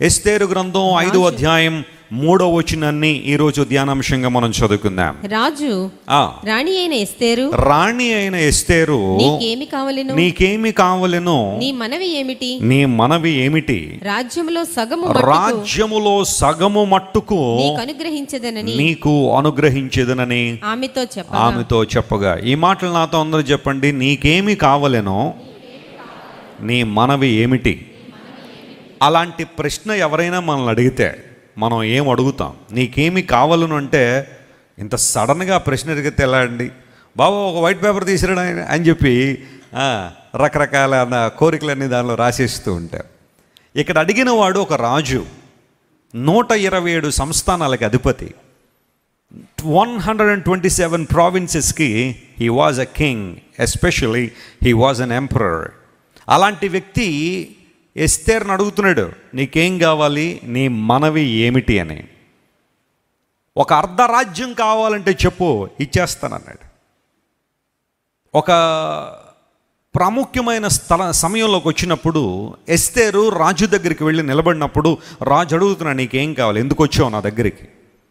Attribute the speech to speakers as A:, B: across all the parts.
A: ఎస్తేరు గ్రంథం ఐదో అధ్యాయం మూడో వచనాన్ని ఈరోజు ధ్యానాంశంగా మనం చదువుకుందాం
B: రాజు
A: ఆ
B: రాణి అయిన ఎస్తేరు
A: రాణి అయిన ఎస్తేరు
B: నీకేమి కావలెను
A: నీకేమి కావలెనో
B: నీ మనవి ఏమిటి
A: నీ మనవి ఏమిటి
B: రాజ్యములో సగము మట్టుకు
A: రాజ్యములో సగము మట్టుకు
B: నీకు అనుగ్రహించదనని
A: నీకు అనుగ్రహించదనని
B: ఆమెతో చెప్పగా
A: ఆమెతో చెప్పగా ఈ మాటలు నాతో అందరూ చెప్పండి నీకేమి కావలెనో నీ మనవి ఏమిటి అలాంటి ప్రశ్న ఎవరైనా మనల్ని అడిగితే మనం ఏం అడుగుతాం నీకేమి కావాలను అంటే ఇంత సడన్గా ప్రశ్న అడిగితే ఎలా అండి బాబు ఒక వైట్ పేపర్ తీసిరాడు ఆయన అని చెప్పి ఆ, రకరకాల నా కోరికలన్నీ దానిలో రాసేస్తూ ఉంటారు ఇక్కడ అడిగిన వాడు ఒక రాజు నూట ఇరవై ఏడు సంస్థానాలకి అధిపతి one hundred and twenty seven ప్రావిన్సెస్కి he was a king especially he was an emperor అలాంటి వ్యక్తి ఎస్తేర్ని అడుగుతున్నాడు నీకేం కావాలి నీ మనవి ఏమిటి అని ఒక అర్ధరాజ్యం కావాలంటే చెప్పు ఇచ్చేస్తానన్నాడు ఒక ప్రాముఖ్యమైన స్థల సమయంలోకి వచ్చినప్పుడు ఎస్తేరు రాజు దగ్గరికి వెళ్ళి నిలబడినప్పుడు రాజు అడుగుతున్నాడు నీకేం కావాలి ఎందుకు వచ్చావు నా దగ్గరికి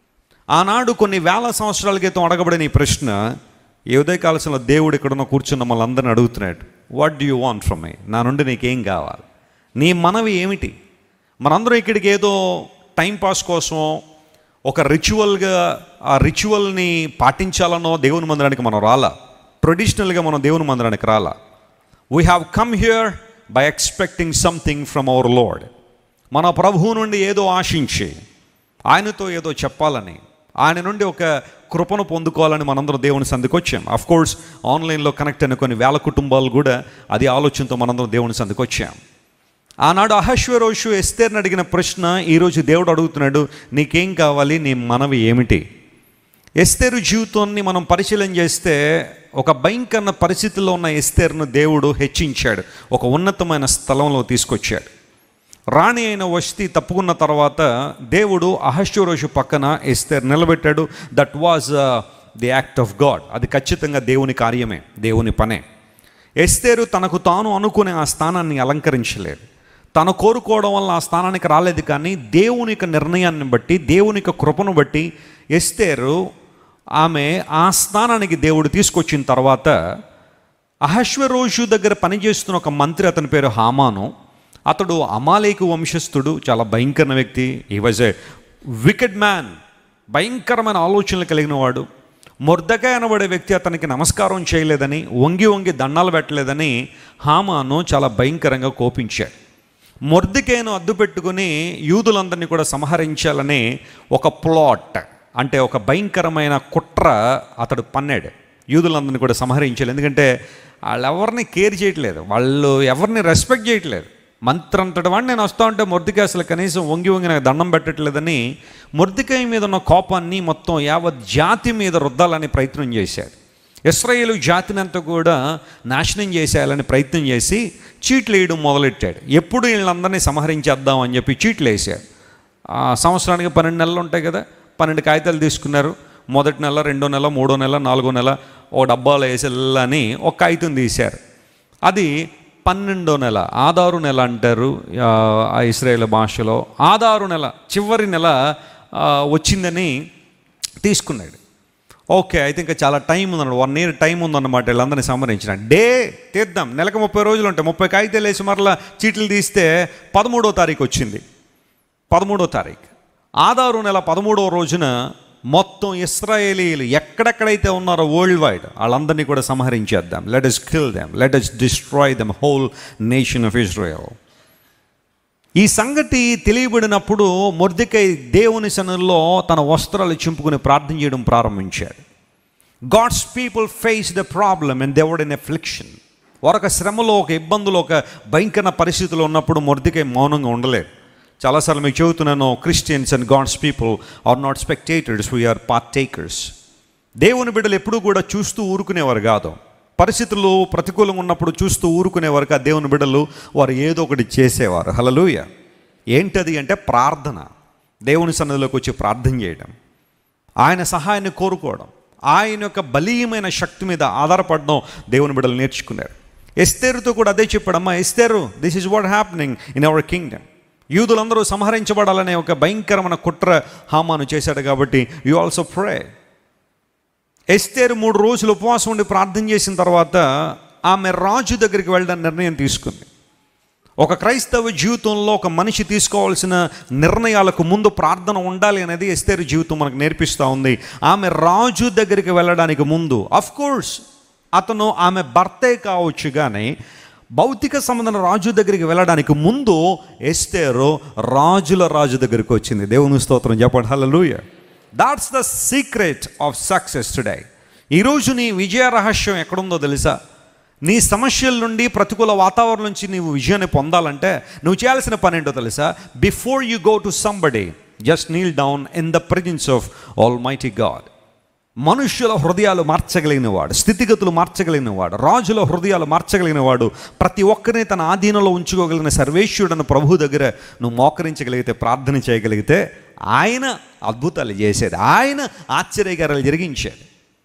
A: ఆనాడు కొన్ని వేల సంవత్సరాల క్రితం అడగబడిన ఈ ప్రశ్న ఈ ఉదయకాలశంలో దేవుడు ఇక్కడున్న కూర్చున్న మమ్మల్ని అందరిని అడుగుతున్నాడు what do you want from my నా నుండి నీకేం కావాలి నీ మనవి ఏమిటి మనందరం ఇక్కడికి ఏదో టైం పాస్ కోసం ఒక రిచువల్గా ఆ రిచువల్ని పాటించాలనో దేవుని మందిరానికి మనం రాలా ట్రెడిషనల్గా మనం దేవుని మందిరానికి రాలా we have come here by expecting something from our lord మన ప్రభువు నుండి ఏదో ఆశించి ఆయనతో ఏదో చెప్పాలని ఆయన నుండి ఒక కృపను పొందుకోవాలని మనందరం దేవుని సందికి వచ్చాం అఫ్ కోర్స్ ఆన్లైన్లో కనెక్ట్ అయిన కొన్ని వేల కుటుంబాలు కూడా అది ఆలోచనతో మనందరం దేవుని సందికి వచ్చాం ఆనాడు అహశ్వరోషు ఎస్తేర్ని అడిగిన ప్రశ్న ఈరోజు దేవుడు అడుగుతున్నాడు నీకేం కావాలి నీ మనవి ఏమిటి ఎస్తేరు జీవితాన్ని మనం పరిశీలన చేస్తే ఒక భయంకర పరిస్థితిలో ఉన్న ఎస్తేర్ను దేవుడు హెచ్చించాడు ఒక ఉన్నతమైన స్థలంలో తీసుకొచ్చాడు రాణి అయిన వస్తి తప్పుకున్న తర్వాత దేవుడు అహశ్వరోషు పక్కన ఎస్తేర్ నిలబెట్టాడు that was the act of God అది ఖచ్చితంగా దేవుని కార్యమే దేవుని పనే ఎస్తేరు తనకు తాను అనుకునే ఆ స్థానాన్ని అలంకరించలేదు తను కోరుకోవడం వల్ల ఆ స్థానానికి రాలేదు కానీ దేవుని యొక్క నిర్ణయాన్ని బట్టి దేవుని యొక్క కృపను బట్టి ఎస్తేరు ఆమె ఆ స్థానానికి దేవుడు తీసుకొచ్చిన తర్వాత అహశ్వరోషు దగ్గర పనిచేస్తున్న ఒక మంత్రి అతని పేరు హామాను అతడు అమాలేకు వంశస్థుడు చాలా భయంకరమైన వ్యక్తి ఈ వాజ్ ఏ వికెడ్ మ్యాన్ భయంకరమైన ఆలోచనలు కలిగిన వాడు మొర్దకాయ అనబడే వ్యక్తి అతనికి నమస్కారం చేయలేదని వంగి వంగి దండాలు పెట్టలేదని హామాను చాలా భయంకరంగా కోపించాడు మొర్దికేను అడ్డు పెట్టుకుని యూదులందరినీ కూడా సంహరించాలని ఒక ప్లాట్ అంటే ఒక భయంకరమైన కుట్ర అతడు పన్నాడు యూదులందరినీ కూడా సంహరించాలి ఎందుకంటే వాళ్ళు ఎవరిని కేర్ చేయట్లేదు వాళ్ళు ఎవరిని రెస్పెక్ట్ చేయట్లేదు మంత్రంతటి వాడిని నేను వస్తా ఉంటే మొర్దికాయ అసలు కనీసం వంగి వంగి నాకు దండం పెట్టట్లేదని మొర్దికాయ మీద ఉన్న కోపాన్ని మొత్తం యావత్ జాతి మీద రుద్దాలని ప్రయత్నం చేశాడు ఇస్రాయేలు జాతినంతా కూడా నాశనం చేసేయాలని ప్రయత్నం చేసి చీట్లు వేయడం మొదలెట్టాడు ఎప్పుడు వీళ్ళందరినీ సంహరించేద్దాం అని చెప్పి చీట్లు వేసాడు ఆ సంవత్సరానికి పన్నెండు నెలలు ఉంటాయి కదా పన్నెండు కాగితాలు తీసుకున్నారు మొదటి నెల రెండో నెల మూడో నెల నాలుగో నెల ఓ డబ్బాలో వేసేళ్ళని ఒక కాగితం తీశారు అది పన్నెండో నెల ఆధారు నెల అంటారు ఆ, ఆ ఇస్రాయేల్ భాషలో ఆధారు నెల చివరి నెల ఆ, వచ్చిందని తీసుకున్నాడు ఓకే అయితే ఇంకా చాలా టైం ఉందన్నమాట వన్ ఇయర్ టైం ఉందన్నమాట వీళ్ళందరినీ సంహరించిన డే తీద్దాం నెలకు ముప్పై రోజులు ఉంటాయి ముప్పై కాగితాలు వేసి మరలా చీట్లు తీస్తే పదమూడో తారీఖు వచ్చింది పదమూడో తారీఖు ఆధారు నెల పదమూడవ రోజున మొత్తం ఇస్రాయేలీలు ఎక్కడెక్కడైతే ఉన్నారో వరల్డ్ వైడ్ వాళ్ళందరినీ కూడా సంహరించేద్దాం let us kill them let us destroy them whole nation of Israel ఈ సంగతి తెలియబడినప్పుడు మొర్దికై దేవుని సన్నిధిలో తన వస్త్రాలు చింపుకుని ప్రార్థన చేయడం ప్రారంభించాడు God's people face the problem and దేవుడ్ ఇన్ ఎఫ్లిక్షన్ వారొక శ్రమలో ఒక ఇబ్బందులో ఒక భయంకర పరిస్థితిలో ఉన్నప్పుడు మొర్దికై మౌనంగా ఉండలేదు చాలాసార్లు మీకు చెబుతున్నాను Christians and God's people are not spectators we are partakers దేవుని బిడ్డలు ఎప్పుడూ కూడా చూస్తూ ఊరుకునేవారు కాదు పరిస్థితులు ప్రతికూలంగా ఉన్నప్పుడు చూస్తూ ఊరుకునేవారు కాదు దేవుని బిడ్డలు వారు ఏదో ఒకటి చేసేవారు హలలుయ ఏంటది అంటే ప్రార్థన దేవుని సన్నిధిలోకి వచ్చి ప్రార్థన చేయడం ఆయన సహాయాన్ని కోరుకోవడం ఆయన యొక్క బలీయమైన శక్తి మీద ఆధారపడడం దేవుని బిడ్డలు నేర్చుకున్నారు ఎస్తేరుతో కూడా అదే చెప్పాడమ్మా Esther this is what happening in our kingdom యూదులందరూ సంహరించబడాలనే ఒక భయంకరమైన కుట్ర హామాను చేశాడు కాబట్టి యు ఆల్సో ప్రే ఎస్తేరు మూడు రోజులు ఉపవాసం ఉండి ప్రార్థన చేసిన తర్వాత ఆమె రాజు దగ్గరికి వెళ్ళడానికి నిర్ణయం తీసుకుంది ఒక క్రైస్తవ జీవితంలో ఒక మనిషి తీసుకోవాల్సిన నిర్ణయాలకు ముందు ప్రార్థన ఉండాలి అనేది ఎస్తేరు జీవితం మనకు నేర్పిస్తూ ఉంది ఆమె రాజు దగ్గరికి వెళ్ళడానికి ముందు అఫ్ కోర్స్ అతను ఆమె భర్తే కావచ్చు కానీ భౌతిక సంబంధం రాజు దగ్గరికి వెళ్ళడానికి ముందు ఎస్తేరు రాజుల రాజు దగ్గరికి వచ్చింది దేవుని స్తోత్రం చెప్పండి hallelujah that's the secret of success today ఈరోజు నీ విజయ రహస్యం ఎక్కడుందో తెలుసా నీ సమస్యల నుండి ప్రతికూల వాతావరణం నుంచి నీవు విజయాన్ని పొందాలంటే నువ్వు చేయాల్సిన పని ఏంటో తెలుసా before you go to somebody just kneel down in the presence of almighty God మనుష్యుల హృదయాలు మార్చగలిగిన వాడు స్థితిగతులు మార్చగలిగిన వాడు రాజుల హృదయాలు మార్చగలిగిన వాడు ప్రతి ఒక్కరిని తన ఆధీనంలో ఉంచుకోగలిగిన సర్వేశ్వరుడని ప్రభు దగ్గర నువ్వు మోకరించగలిగితే ప్రార్థన చేయగలిగితే ఆయన అద్భుతాలు చేసేది ఆయన ఆశ్చర్యకారాలు జరిగించేది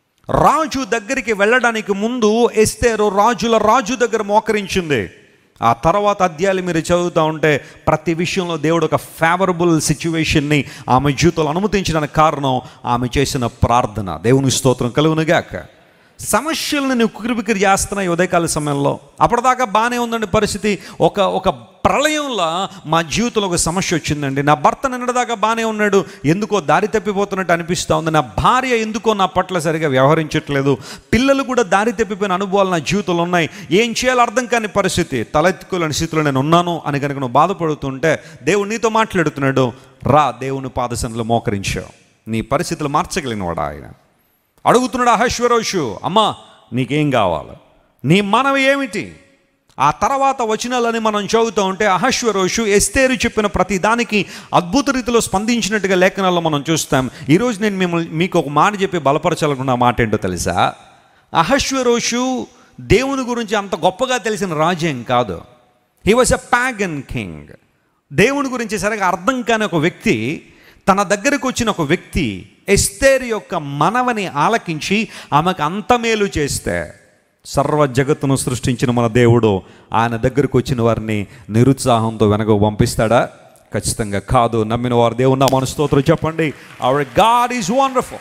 A: రాజు దగ్గరికి వెళ్ళడానికి ముందు ఎస్తేరు రాజుల రాజు దగ్గర మోకరించింది ఆ తర్వాత అధ్యాయులు మీరు చదువుతూ ఉంటే ప్రతి విషయంలో దేవుడు ఒక ఫేవరబుల్ సిచ్యువేషన్ని ఆమె జీవితంలో అనుమతించడానికి కారణం ఆమె చేసిన ప్రార్థన దేవుని స్తోత్రం కలుగునుగాక సమస్యలను నువ్వు కురిబికిరి చేస్తున్నాయి ఉదయకాల సమయంలో అప్పటిదాకా బాగానే ఉందండి పరిస్థితి ఒక ఒక ప్రళయంలో మా జీవితంలో ఒక సమస్య వచ్చిందండి నా భర్త నిన్నటిదాకా బాగానే ఉన్నాడు ఎందుకో దారి తప్పిపోతున్నట్టు అనిపిస్తూ ఉంది నా భార్య ఎందుకో నా పట్ల సరిగా వ్యవహరించట్లేదు పిల్లలు కూడా దారి తప్పిపోయిన అనుభవాలు నా జీవితంలో ఉన్నాయి ఏం చేయాలో అర్థం కాని పరిస్థితి తలెత్తుకోలేని స్థితిలో నేను ఉన్నాను అని కనుక నువ్వు బాధపడుతుంటే దేవుడు నీతో మాట్లాడుతున్నాడు రా దేవుని పాదశనలో మోకరించావు నీ పరిస్థితులు మార్చగలిగినవాడు ఆయన అడుగుతున్నాడు అహశ్వరోషు అమ్మా నీకేం కావాలి నీ మనవి ఏమిటి ఆ తర్వాత వచనాలని మనం చదువుతూ ఉంటే అహశ్వరోషు ఎస్తేరు చెప్పిన ప్రతి దానికి అద్భుత రీతిలో స్పందించినట్టుగా లేఖనాల్లో మనం చూస్తాం ఈరోజు నేను మిమ్మల్ని మీకు ఒక మాట చెప్పి బలపరచాలనుకున్న మాట ఏంటో తెలుసా అహశ్వరోషు దేవుని గురించి అంత గొప్పగా తెలిసిన రాజ్యం కాదు he was a pagan king దేవుని గురించి సరిగా అర్థం కాని ఒక వ్యక్తి తన దగ్గరకు వచ్చిన ఒక వ్యక్తి ఎస్తేర్ యొక్క మనవని ఆలకించి ఆమెకు అంత మేలు చేస్తే సర్వ జగత్తును సృష్టించిన మన దేవుడు ఆయన దగ్గరకు వచ్చిన వారిని నిరుత్సాహంతో వెనక పంపిస్తాడా ఖచ్చితంగా కాదు నమ్మిన వారు దేవుని నా మనస్తోత్రం చెప్పండి అవర్ గాడ్ ఈజ్ వండర్ఫుల్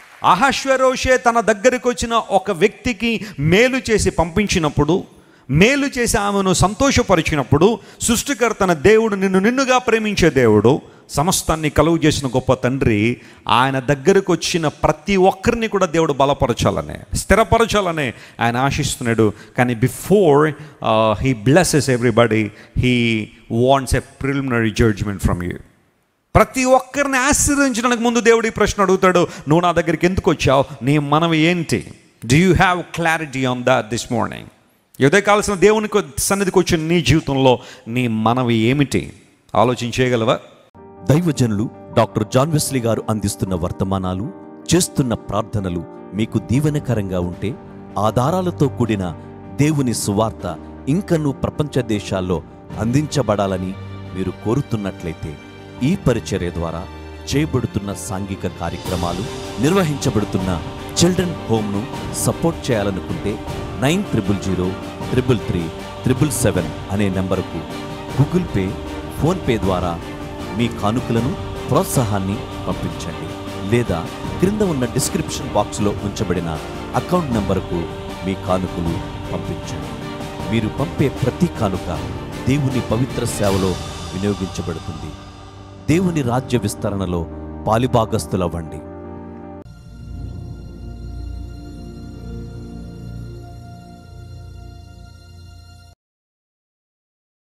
A: అహశ్వరోషే తన దగ్గరికి వచ్చిన ఒక వ్యక్తికి మేలు చేసి పంపించినప్పుడు మేలు చేసి ఆమెను సంతోషపరిచినప్పుడు సృష్టికర్తన దేవుడు నిన్ను నిన్నుగా ప్రేమించే దేవుడు సమస్తాన్ని కలుగు చేసిన గొప్ప తండ్రి ఆయన దగ్గరకు వచ్చిన ప్రతి ఒక్కరిని కూడా దేవుడు బలపరచాలనే స్థిరపరచాలనే ఆయన ఆశిస్తున్నాడు కానీ before he blesses everybody he wants a preliminary judgement from you ప్రతి ఒక్కరిని ఆశీర్వదించడానికి ముందు దేవుడు ఈ ప్రశ్న అడుగుతాడు నువ్వు నా దగ్గరికి ఎందుకు వచ్చావు నీ మనవి ఏంటి do you have clarity on that this morning ఉదయం కావాల్సిన దేవునికి సన్నిధికి వచ్చిన నీ జీవితంలో నీ మనవి ఏమిటి ఆలోచన చేయగలవా
C: దైవజనులు డాక్టర్ జాన్ వెస్లీ గారు అందిస్తున్న వర్తమానాలు చేస్తున్న ప్రార్థనలు మీకు దీవెనకరంగా ఉంటే ఆధారాలతో కూడిన దేవుని సువార్త ఇంకనూ ప్రపంచ దేశాల్లో అందించబడాలని మీరు కోరుతున్నట్లయితే ఈ పరిచర్య ద్వారా చేయబడుతున్న సాంఘిక కార్యక్రమాలు నిర్వహించబడుతున్న చిల్డ్రన్ హోమ్ను సపోర్ట్ చేయాలనుకుంటే nine triple zero triple three triple seven అనే నెంబరుకు గూగుల్ పే ఫోన్పే ద్వారా మీ కానుకలను ప్రోత్సాహాన్ని పంపించండి లేదా క్రింద ఉన్న డిస్క్రిప్షన్ బాక్స్లో ఉంచబడిన అకౌంట్ నంబరుకు మీ కానుకలు పంపించండి మీరు పంపే ప్రతి కానుక దేవుని పవిత్ర సేవలో వినియోగించబడుతుంది దేవుని రాజ్య విస్తరణలో పాలిభాగస్తులవ్వండి